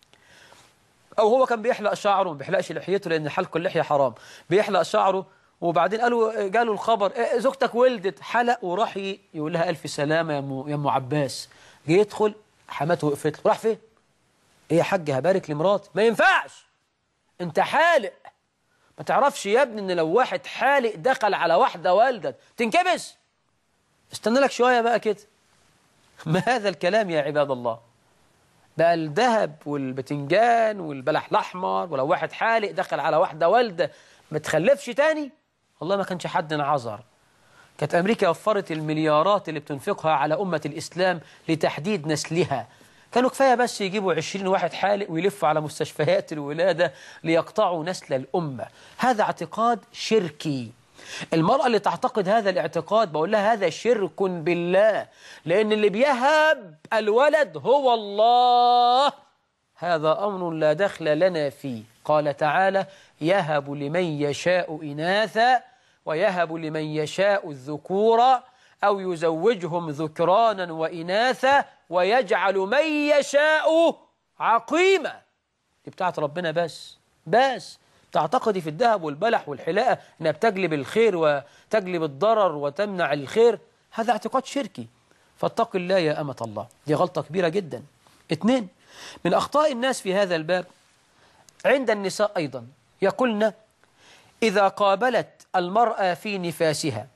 أو هو كان بيحلق شعره ما بيحلقش لحيته لأن حلق اللحية حرام بيحلق شعره وبعدين قالوا جاله الخبر إيه زوجتك ولدت حلق وراح يقول لها ألف سلامة يا أم يا أم عباس جه يدخل حماته وقفت له راح فين؟ إيه يا حاج هبارك لمراتي ما ينفعش أنت حالق ما تعرفش يا ابني إن لو واحد حالق دخل على واحدة والدت تنكبس استنى لك شوية بقى كده ما هذا الكلام يا عباد الله بقى الذهب والبتنجان والبلح الأحمر ولو واحد حالق دخل على واحدة والدة ما تخلفش تاني والله ما كانش حد انعذر كانت أمريكا وفرت المليارات اللي بتنفقها على أمة الإسلام لتحديد نسلها كانوا كفاية بس يجيبوا عشرين واحد حالق ويلفوا على مستشفيات الولادة ليقطعوا نسل الأمة هذا اعتقاد شركي المرأة اللي تعتقد هذا الاعتقاد بقول لها هذا شرك بالله لأن اللي بيهب الولد هو الله هذا أمر لا دخل لنا فيه قال تعالى يهب لمن يشاء إناثا ويهب لمن يشاء الذكور أو يزوجهم ذكرانا وإناثا ويجعل من يشاء عقيما دي بتاعت ربنا بس بس تعتقدي في الذهب والبلح والحلاقة أنها بتجلب الخير وتجلب الضرر وتمنع الخير هذا اعتقاد شركي فاتق الله يا أمة الله دي غلطة كبيرة جدا اثنين من أخطاء الناس في هذا الباب عند النساء أيضا يقولن إذا قابلت المرأة في نفاسها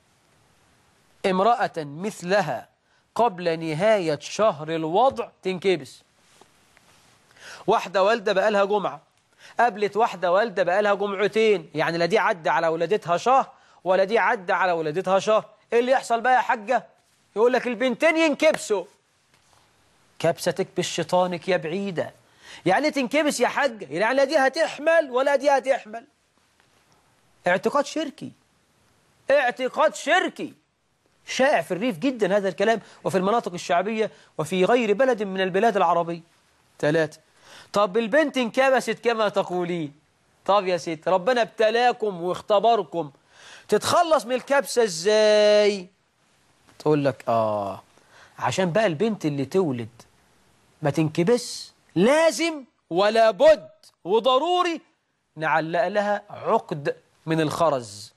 امرأة مثلها قبل نهاية شهر الوضع تنكبس واحدة والدة بقالها جمعة قابلت واحدة والدة بقالها جمعتين يعني لا دي عدى على ولادتها شهر ولا دي عدى على ولادتها شهر ايه اللي يحصل بقى يا حاجة يقول لك البنتين ينكبسوا كبستك بالشيطانك يا بعيدة يعني تنكبس يا حاجة يعني لا دي هتحمل ولا دي هتحمل اعتقاد شركي اعتقاد شركي شائع في الريف جدا هذا الكلام وفي المناطق الشعبية وفي غير بلد من البلاد العربية ثلاثة طب البنت انكبست كما تقولين طب يا ست ربنا ابتلاكم واختبركم تتخلص من الكبسة ازاي تقول لك اه عشان بقى البنت اللي تولد ما تنكبس لازم ولا بد وضروري نعلق لها عقد من الخرز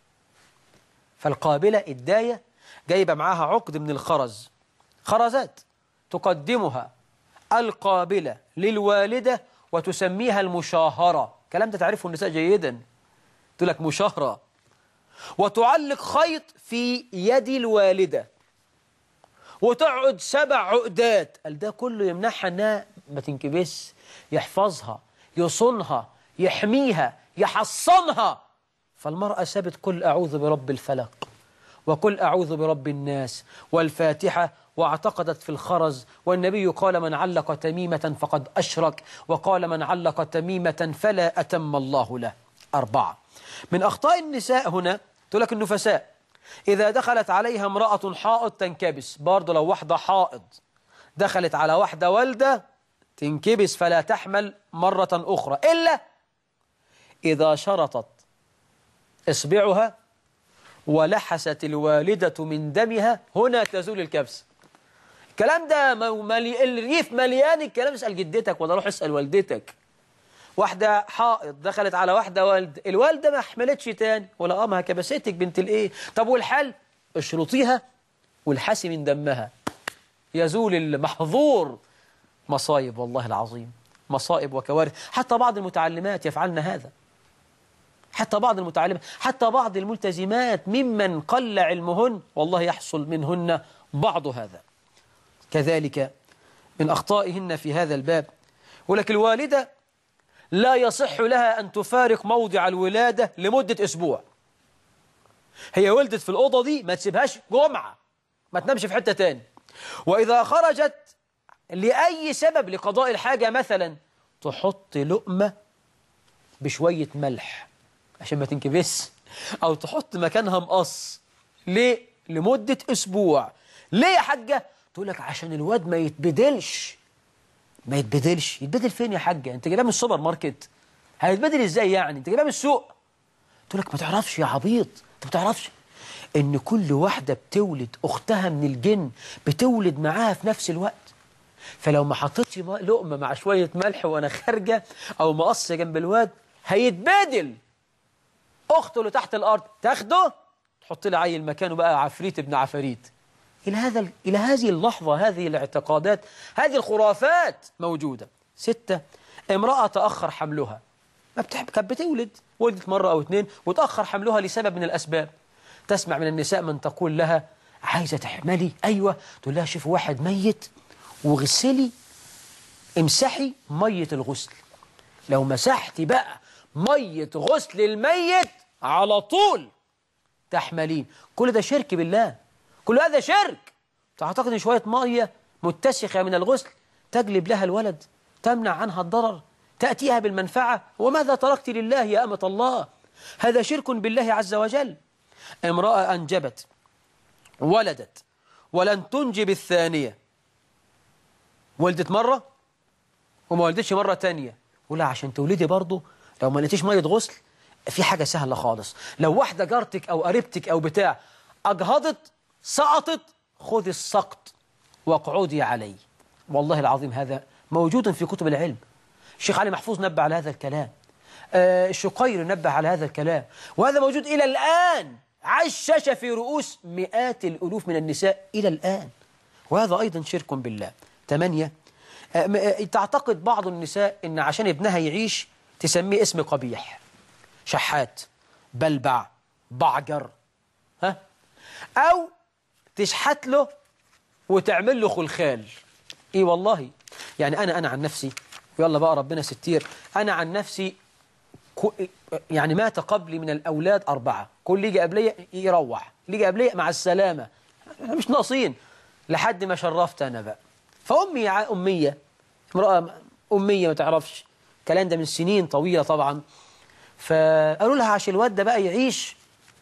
فالقابلة الداية جايبة معاها عقد من الخرز خرزات تقدمها القابلة للوالدة وتسميها المشاهرة كلام ده تعرفه النساء جيدا تقول لك مشاهرة وتعلق خيط في يد الوالدة وتقعد سبع عقدات قال ده كله يمنعها انها ما تنكبس يحفظها يصونها يحميها يحصنها فالمرأة سابت قل أعوذ برب الفلق وقل أعوذ برب الناس والفاتحة واعتقدت في الخرز والنبي قال من علق تميمة فقد أشرك وقال من علق تميمة فلا أتم الله له أربعة من أخطاء النساء هنا تقول لك النفساء إذا دخلت عليها امرأة حائض تنكبس برضه لو واحدة حائض دخلت على واحدة والدة تنكبس فلا تحمل مرة أخرى إلا إذا شرطت إصبعها ولحست الوالدة من دمها هنا تزول الكبس الكلام ده ملي... الريف مليان الكلام اسأل جدتك ولا روح اسأل والدتك واحدة حائض دخلت على واحدة والد الوالدة ما حملتش تاني ولا أمها كبستك بنت الإيه طب والحل اشرطيها والحسي من دمها يزول المحظور مصايب والله العظيم مصائب وكوارث حتى بعض المتعلمات يفعلن هذا حتى بعض المتعلمات حتى بعض الملتزمات ممن قل علمهن والله يحصل منهن بعض هذا كذلك من أخطائهن في هذا الباب ولكن الوالدة لا يصح لها أن تفارق موضع الولادة لمدة أسبوع هي ولدت في الأوضة دي ما تسيبهاش جمعة ما تنامش في حتة تاني وإذا خرجت لأي سبب لقضاء الحاجة مثلا تحط لقمة بشوية ملح عشان ما تنكبس أو تحط مكانها مقص ليه؟ لمدة أسبوع ليه يا حاجة؟ تقول لك عشان الواد ما يتبدلش ما يتبدلش يتبدل فين يا حاجة؟ أنت جايبها من السوبر ماركت هيتبدل إزاي يعني؟ أنت جايبها من السوق تقول لك ما تعرفش يا عبيط أنت ما تعرفش إن كل واحدة بتولد أختها من الجن بتولد معاها في نفس الوقت فلو ما حطيتش لقمة مع شوية ملح وأنا خارجة أو مقص جنب الواد هيتبادل أخته اللي تحت الأرض تاخده تحط لي عيل مكانه بقى عفريت ابن عفاريت إلى هذا إلى هذه اللحظة هذه الاعتقادات هذه الخرافات موجودة ستة امرأة تأخر حملها ما بتحب كانت بتولد ولدت مرة أو اثنين وتأخر حملها لسبب من الأسباب تسمع من النساء من تقول لها عايزة تحملي أيوة تقول لها شوف واحد ميت وغسلي امسحي مية الغسل لو مسحتي بقى مية غسل الميت على طول تحملين كل ده شرك بالله كل هذا شرك تعتقد ان شوية مية متسخة من الغسل تجلب لها الولد تمنع عنها الضرر تأتيها بالمنفعة وماذا تركت لله يا أمة الله هذا شرك بالله عز وجل امرأة أنجبت ولدت ولن تنجب الثانية ولدت مرة وما ولدتش مرة تانية ولا عشان تولدي برضه لو ما لقيتيش مية غسل في حاجة سهلة خالص لو واحدة جارتك أو قريبتك أو بتاع أجهضت سقطت خذي السقط واقعدي عليه والله العظيم هذا موجود في كتب العلم الشيخ علي محفوظ نبه على هذا الكلام آه الشقير نبه على هذا الكلام وهذا موجود إلى الآن عشش في رؤوس مئات الألوف من النساء إلى الآن وهذا أيضا شرك بالله ثمانية تعتقد بعض النساء إن عشان ابنها يعيش تسميه اسم قبيح شحات بلبع بعجر ها أو تشحت له وتعمل له خلخال إيه والله يعني أنا أنا عن نفسي يلا بقى ربنا ستير أنا عن نفسي يعني مات قبلي من الأولاد أربعة كل يجي قبلي يروح اللي يجي قبلي مع السلامة مش ناقصين لحد ما شرفت أنا بقى فأمي أمية امرأة أمية ما تعرفش الكلام ده من سنين طويلة طبعا فقالوا لها عشان الواد ده بقى يعيش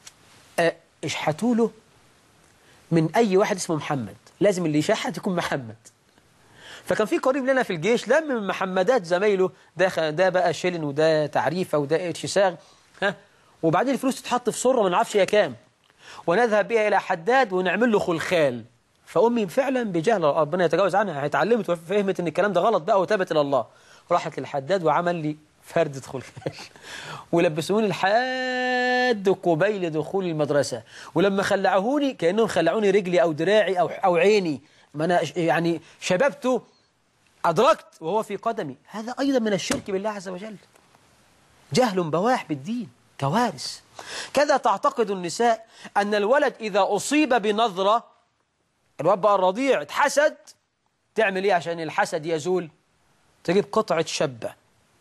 اشحتوا له من أي واحد اسمه محمد لازم اللي يشحت يكون محمد فكان في قريب لنا في الجيش لم من محمدات زمايله ده ده بقى شيلن وده تعريفة وده اتشساغ ها وبعدين الفلوس تتحط في صرة ما نعرفش هي كام ونذهب بها إلى حداد ونعمل له خلخال فأمي فعلا بجهل ربنا يتجاوز عنها اتعلمت وفهمت إن الكلام ده غلط بقى وتابت إلى الله راحت للحداد وعمل لي فردة خلخال ولبسوني لحد قبيل دخول المدرسة ولما خلعوهوني كأنهم خلعوني رجلي أو دراعي أو أو عيني ما أنا يعني شببته أدركت وهو في قدمي هذا أيضا من الشرك بالله عز وجل جهل بواح بالدين كوارث كذا تعتقد النساء أن الولد إذا أصيب بنظرة الواد بقى الرضيع اتحسد تعمل إيه عشان الحسد يزول تجيب قطعة شبة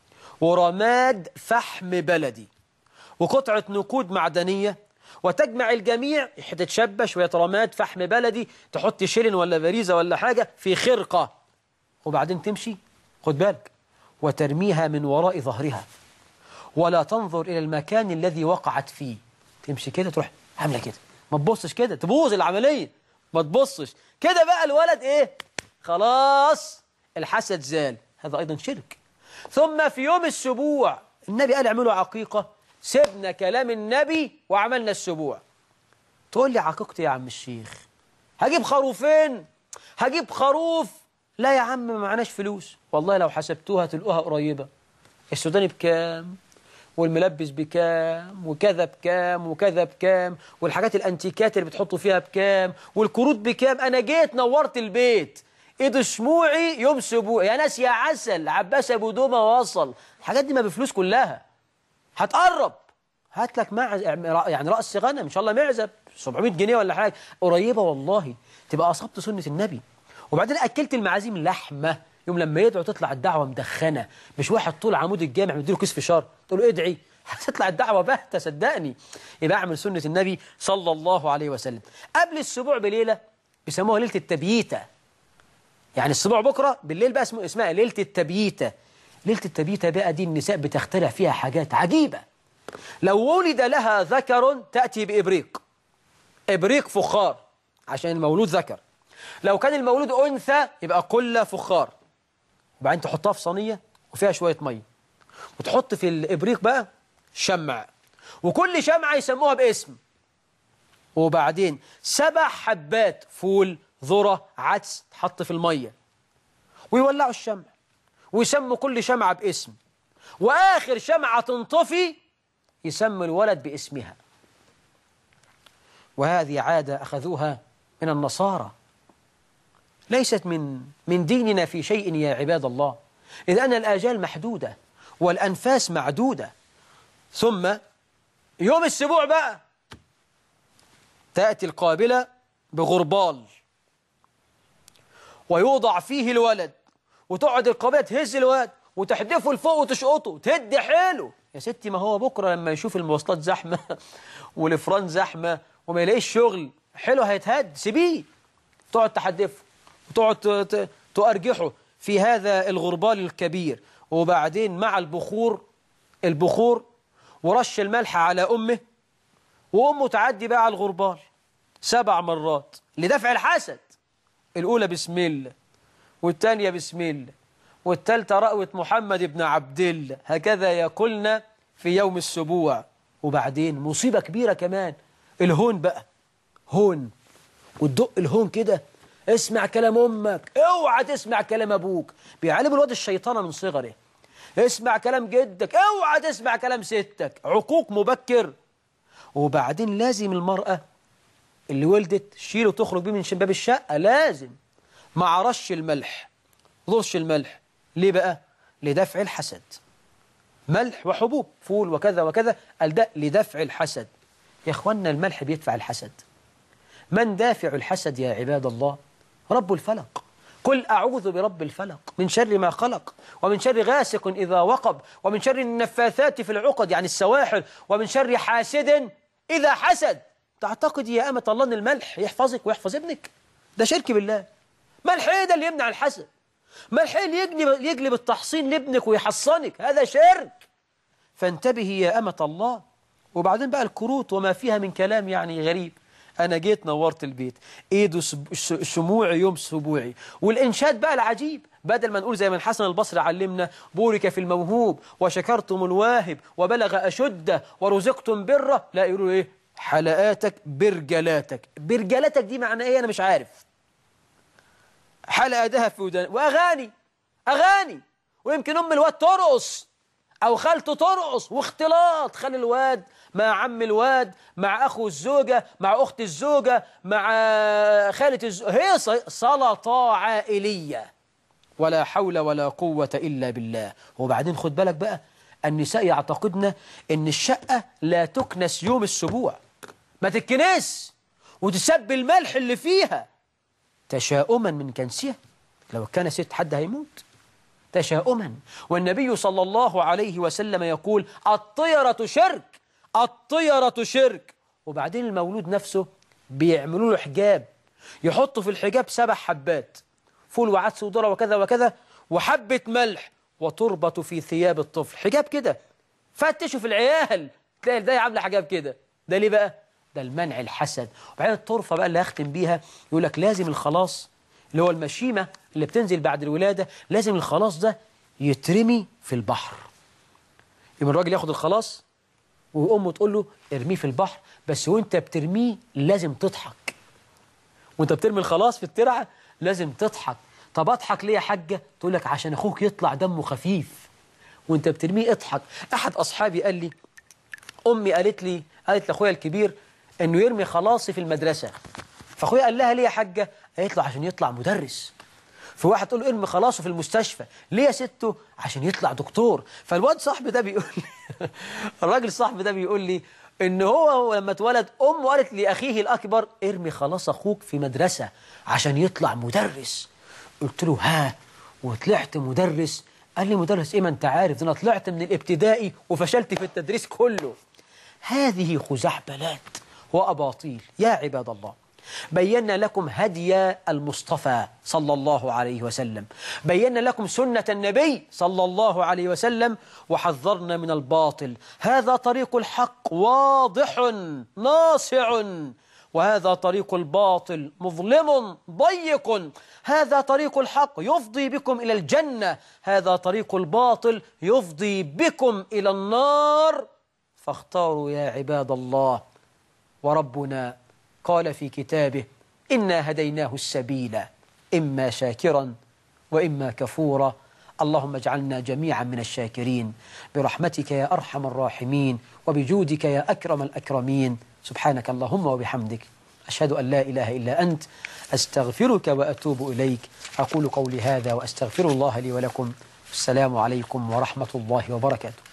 ورماد فحم بلدي وقطعة نقود معدنية وتجمع الجميع حتة شبة شوية رماد فحم بلدي تحط شيلن ولا فريزة ولا حاجة في خرقة وبعدين تمشي خد بالك وترميها من وراء ظهرها ولا تنظر إلى المكان الذي وقعت فيه تمشي كده تروح عاملة كده ما تبصش كده تبوظ العملية ما تبصش كده بقى الولد إيه خلاص الحسد زال هذا أيضا شرك ثم في يوم السبوع النبي قال اعملوا عقيقة سيبنا كلام النبي وعملنا السبوع تقول لي عقيقتي يا عم الشيخ هجيب خروفين هجيب خروف لا يا عم ما معناش فلوس والله لو حسبتوها تلقوها قريبة السوداني بكام والملبس بكام وكذا بكام وكذا بكام والحاجات الانتيكات اللي بتحطوا فيها بكام والكروت بكام انا جيت نورت البيت ايد شموعي يوم سبوع يا ناس يا عسل عباس ابو دومه وصل الحاجات دي ما بفلوس كلها هتقرب هات لك مع يعني راس غنم ان شاء الله معزب 700 جنيه ولا حاجه قريبه والله تبقى اصبت سنه النبي وبعدين اكلت المعازيم لحمه يوم لما يدعو تطلع الدعوة مدخنة مش واحد طول عمود الجامع مديله كيس فشار تقول له ادعي هتطلع الدعوة باهتة صدقني يبقى اعمل سنة النبي صلى الله عليه وسلم قبل السبوع بليلة بيسموها ليلة التبييتة يعني السبوع بكرة بالليل بقى اسمه اسمها ليلة التبييتة ليلة التبييتة بقى دي النساء بتخترع فيها حاجات عجيبة لو ولد لها ذكر تأتي بإبريق إبريق فخار عشان المولود ذكر لو كان المولود أنثى يبقى قلة فخار وبعدين تحطها في صينية وفيها شوية مية وتحط في الإبريق بقى شمع وكل شمعة يسموها باسم وبعدين سبع حبات فول ذرة عدس تحط في المية ويولعوا الشمع ويسموا كل شمعة باسم وآخر شمعة تنطفي يسمي الولد باسمها وهذه عادة أخذوها من النصارى ليست من من ديننا في شيء يا عباد الله إذ أن الآجال محدودة والأنفاس معدودة ثم يوم السبوع بقى تأتي القابلة بغربال ويوضع فيه الولد وتقعد القابلة تهز الولد وتحدفه لفوق وتشقطه تهد حيله يا ستي ما هو بكرة لما يشوف المواصلات زحمة والفران زحمة وما يلاقيش شغل حلو هيتهد سيبيه تقعد تحدفه وتقعد تؤرجحه في هذا الغربال الكبير وبعدين مع البخور البخور ورش الملح على أمه وأمه تعدي بقى على الغربال سبع مرات لدفع الحسد الأولى بسم الله والثانية بسم الله والثالثة رأوة محمد بن عبد الله هكذا يقولنا في يوم السبوع وبعدين مصيبة كبيرة كمان الهون بقى هون وتدق الهون كده اسمع كلام أمك اوعى تسمع كلام أبوك بيعلم الواد الشيطانة من صغره اسمع كلام جدك اوعى تسمع كلام ستك عقوق مبكر وبعدين لازم المرأة اللي ولدت تشيله وتخرج بيه من باب الشقة لازم مع رش الملح رش الملح ليه بقى لدفع الحسد ملح وحبوب فول وكذا وكذا قال ده لدفع الحسد يا اخوانا الملح بيدفع الحسد من دافع الحسد يا عباد الله رب الفلق قل أعوذ برب الفلق من شر ما خلق ومن شر غاسق إذا وقب ومن شر النفاثات في العقد يعني السواحل ومن شر حاسد إذا حسد تعتقد يا أمة الله أن الملح يحفظك ويحفظ ابنك ده شرك بالله ملح إيه ده اللي يمنع الحسد ملح إيه اللي يجلب, يجلب التحصين لابنك ويحصنك هذا شرك فانتبهي يا أمة الله وبعدين بقى الكروت وما فيها من كلام يعني غريب أنا جيت نورت البيت إيده شموعي يوم سبوعي والإنشاد بقى العجيب بدل ما نقول زي ما الحسن البصري علمنا بورك في الموهوب وشكرتم الواهب وبلغ أشده ورزقتم بره لا يقولوا إيه حلقاتك برجلاتك برجلاتك دي معنى إيه أنا مش عارف حلقة دهب في ودان وأغاني أغاني ويمكن أم الواد ترقص أو خالته ترقص واختلاط خلي الواد مع عم الواد مع أخو الزوجة مع أخت الزوجة مع خالة الزوجة هي سلطة عائلية ولا حول ولا قوة إلا بالله وبعدين خد بالك بقى النساء يعتقدن أن الشقة لا تكنس يوم السبوع ما تتكنس وتسب الملح اللي فيها تشاؤما من كنسها لو كنست حد هيموت تشاؤما والنبي صلى الله عليه وسلم يقول الطيرة شرك الطيرة شرك وبعدين المولود نفسه بيعملوا له حجاب يحطوا في الحجاب سبع حبات فول وعدس وذرة وكذا وكذا وحبة ملح وتربط في ثياب الطفل حجاب كده فتشوا في العيال تلاقي ده عامله حجاب كده ده ليه بقى ده المنع الحسد وبعدين الطرفة بقى اللي هختم بيها يقول لك لازم الخلاص اللي هو المشيمة اللي بتنزل بعد الولادة لازم الخلاص ده يترمي في البحر يبقى الراجل ياخد الخلاص وأمه تقول له ارميه في البحر بس وانت بترميه لازم تضحك وانت بترمي الخلاص في الترعة لازم تضحك طب اضحك ليه يا حاجة تقول لك عشان اخوك يطلع دمه خفيف وانت بترميه اضحك احد اصحابي قال لي امي قالت لي قالت لاخويا الكبير انه يرمي خلاصي في المدرسة فاخويا قال لها ليه يا حاجة قالت له عشان يطلع مدرس في واحد تقول له ارمي خلاصه في المستشفى ليه يا سته عشان يطلع دكتور فالواد صاحبي ده بيقول لي الراجل صاحبي ده بيقول لي ان هو, هو لما اتولد امه قالت لاخيه الاكبر ارمي خلاص اخوك في مدرسه عشان يطلع مدرس قلت له ها وطلعت مدرس قال لي مدرس إيه ما أنت عارف أنا طلعت من الابتدائي وفشلت في التدريس كله هذه خزعبلات وأباطيل يا عباد الله بينا لكم هدي المصطفى صلى الله عليه وسلم بينا لكم سنة النبي صلى الله عليه وسلم وحذرنا من الباطل هذا طريق الحق واضح ناصع وهذا طريق الباطل مظلم ضيق هذا طريق الحق يفضي بكم إلى الجنة هذا طريق الباطل يفضي بكم إلى النار فاختاروا يا عباد الله وربنا قال في كتابه إنا هديناه السبيل إما شاكرا وإما كفورا اللهم اجعلنا جميعا من الشاكرين برحمتك يا أرحم الراحمين وبجودك يا أكرم الأكرمين سبحانك اللهم وبحمدك أشهد أن لا إله إلا أنت أستغفرك وأتوب إليك أقول قولي هذا وأستغفر الله لي ولكم السلام عليكم ورحمة الله وبركاته